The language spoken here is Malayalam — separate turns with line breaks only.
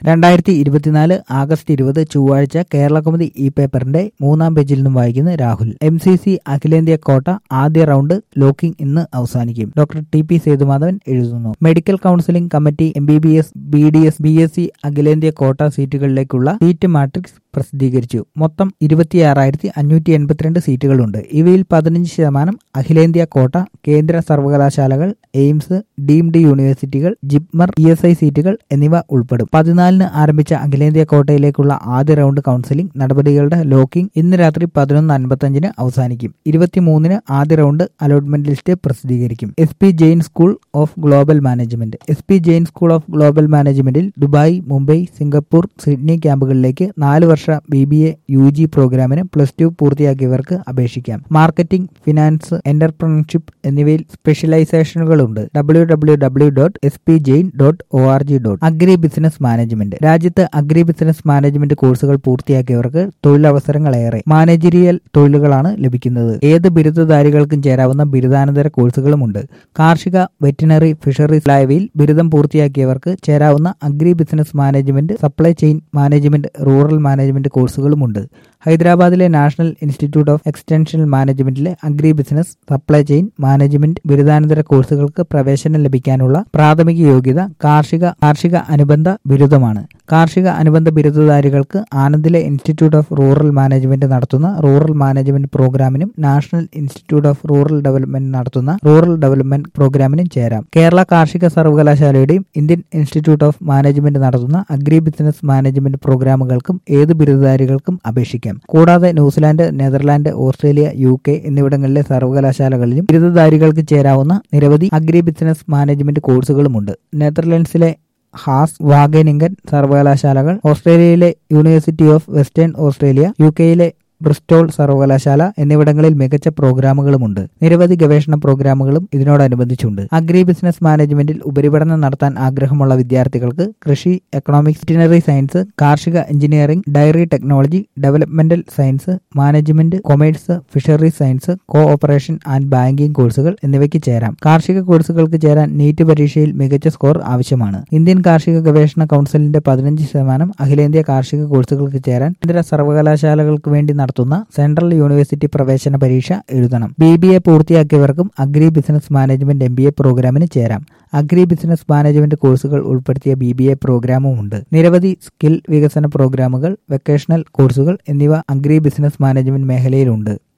രണ്ടായിരത്തി ഇരുപത്തിനാല് ആഗസ്റ്റ് ഇരുപത് ചൊവ്വാഴ്ച കേരളകൗമുദി ഇ പേപ്പറിന്റെ മൂന്നാം പേജിൽ നിന്നും വായിക്കുന്ന രാഹുൽ എം സി സി അഖിലേന്ത്യാ കോട്ട ആദ്യ റൗണ്ട് ലോക്കിംഗ് ഇന്ന് അവസാനിക്കും ഡോക്ടർ ടി പി സേതുമാധവൻ എഴുതുന്നു medical counselling committee M B B S B D S B S C അഖിലേന്ത്യാ കോട്ട സീറ്റുകളിലേക്കുള്ള സീറ്റ് മാട്രിക്സ് പ്രസിദ്ധീകരിച്ചു മൊത്തം ഇരുപത്തിയാറായിരത്തി അഞ്ഞൂറ്റി എൺപത്തിരണ്ട് സീറ്റുകളുണ്ട് ഇവയിൽ പതിനഞ്ച് ശതമാനം അഖിലേന്ത്യാ കോട്ട കേന്ദ്ര സർവകലാശാലകൾ എയിംസ് ഡീംഡ് യൂണിവേഴ്സിറ്റികൾ ജിപ്മർ ഇ എസ് ഐ സീറ്റുകൾ എന്നിവ ഉൾപ്പെടും പതിനാലിന് ആരംഭിച്ച അഖിലേന്ത്യാ കോട്ടയിലേക്കുള്ള ആദ്യ റൗണ്ട് കൌൺസിലിംഗ് നടപടികളുടെ ലോക്കിംഗ് ഇന്ന് രാത്രി പതിനൊന്ന് അൻപത്തഞ്ചിന് അവസാനിക്കും ഇരുപത്തിമൂന്നിന് ആദ്യ റൗണ്ട് അലോട്ട്മെന്റ് ലിസ്റ്റ് പ്രസിദ്ധീകരിക്കും S P Jain school of global management S P Jain school of global മാനേജ്മെന്റിൽ ദുബായ് മുംബൈ സിംഗപ്പൂർ സിഡ്നി ക്യാമ്പുകളിലേക്ക് നാല് വർഷ B B A U G പ്രോഗ്രാമിന് പ്ലസ് ടു പൂർത്തിയാക്കിയവർക്ക് അപേക്ഷിക്കാം മാർക്കറ്റിംഗ് ഫിനാൻസ് എന്റർപ്രണർഷിപ്പ് എന്നിവയിൽ സ്പെഷ്യലൈസേഷനുകളുണ്ട് W W W dot S P Jain dot O R G dot agri business management രാജ്യത്ത് അഗ്രി ബിസിനസ് മാനേജ്മെന്റ് കോഴ്സുകൾ പൂർത്തിയാക്കിയവർക്ക് തൊഴിലവസരങ്ങളേറെ മാനേജരിയൽ തൊഴിലുകളാണ് ലഭിക്കുന്നത് ഏത് ബിരുദധാരികൾക്കും ചേരാവുന്ന ബിരുദാനന്തര കോഴ്സുകളുമുണ്ട് കാർഷിക വെറ്റിനറി ഫിഷറീസ് ലായവയിൽ ബിരുദം പൂർത്തിയാക്കിയവർക്ക് ചേരാവുന്ന agri business management supply chain management rural management കോഴ്സുകളുമുണ്ട് ഹൈദരാബാദിലെ നാഷണൽ ഇൻസ്റ്റിറ്റ്യൂട്ട് ഓഫ് എക്സ്റ്റൻഷൻ മാനേജ്മെന്റിലെ agri business supply chain management ബിരുദാനന്തര കോഴ്സുകൾക്ക് പ്രവേശനം ലഭിക്കാനുള്ള പ്രാഥമിക യോഗ്യത കാർഷിക കാർഷിക അനുബന്ധ ബിരുദമാണ് കാർഷിക അനുബന്ധ ബിരുദധാരികൾക്ക് ആനന്ദിലെ ഇൻസ്റ്റിറ്റ്യൂട്ട് ഓഫ് റൂറൽ മാനേജ്മെന്റ് നടത്തുന്ന റൂറൽ മാനേജ്മെന്റ് പ്രോഗ്രാമിനും national institute of rural development നടത്തുന്ന റൂറൽ ഡെവലപ്മെന്റ് പ്രോഗ്രാമിനും ചേരാം കേരള കാർഷിക സർവകലാശാലയുടെയും ഇന്ത്യൻ ഇൻസ്റ്റിറ്റ്യൂട്ട് ഓഫ് മാനേജ്മെന്റ് നടത്തുന്ന അഗ്രി ബിസിനസ് മാനേജ്മെന്റ് പ്രോഗ്രാമുകൾക്കും ഏത് ബിരുദധാരികൾക്കും അപേക്ഷിക്കാം കൂടാതെ New Zealand Netherland Australia U K എന്നിവിടങ്ങളിലെ സർവകലാശാലകളിലും ബിരുദധാരികൾക്ക് ചേരാവുന്ന നിരവധി അഗ്രി ബിസിനസ് മാനേജ്മെന്റ് കോഴ്സുകളുമുണ്ട് നെതർലൻഡ്സിലെ ഹാസ് വാഗനിങ്കൻ സർവകലാശാലകൾ ഓസ്ട്രേലിയയിലെ university of western Australia U കെയിലെ ബ്രിസ്റ്റോൾ സർവകലാശാല എന്നിവിടങ്ങളിൽ മികച്ച പ്രോഗ്രാമുകളുമുണ്ട് നിരവധി ഗവേഷണ പ്രോഗ്രാമുകളും ഇതിനോടനുബന്ധിച്ചുണ്ട് അഗ്രി ബിസിനസ് മാനേജ്മെന്റിൽ ഉപരിപഠനം നടത്താൻ ആഗ്രഹമുള്ള വിദ്യാർത്ഥികൾക്ക് കൃഷി എക്കണോമിക്സ് വെറ്റിനറി സയൻസ് കാർഷിക engineering dairy technology developmental science management commerce fisheries science cooperation and banking കോഴ്സുകൾ എന്നിവയ്ക്ക് ചേരാം കാർഷിക കോഴ്സുകൾക്ക് ചേരാൻ നീറ്റ് പരീക്ഷയിൽ മികച്ച സ്കോർ ആവശ്യമാണ് ഇന്ത്യൻ കാർഷിക ഗവേഷണ കൌൺസിലിന്റെ പതിനഞ്ച് ശതമാനം അഖിലേന്ത്യാ കാർഷിക കോഴ്സുകൾക്ക് ചേരാൻ കേന്ദ്ര സർവകലാശാലകൾക്ക് വേണ്ടി നടത്തുന്ന സെൻട്രൽ യൂണിവേഴ്സിറ്റി പ്രവേശന പരീക്ഷ എഴുതണം ബി ബി എ പൂർത്തിയാക്കിയവർക്കും agri business management M B A പ്രോഗ്രാമിന് ചേരാം അഗ്രി ബിസിനസ് മാനേജ്മെന്റ് കോഴ്സുകൾ ഉൾപ്പെടുത്തിയ ബി ബി എ പ്രോഗ്രാമും ഉണ്ട് നിരവധി സ്കിൽ വികസന പ്രോഗ്രാമുകൾ വെക്കേഷണൽ കോഴ്സുകൾ എന്നിവ അഗ്രി ബിസിനസ് മാനേജ്മെന്റ് മേഖലയിലുണ്ട്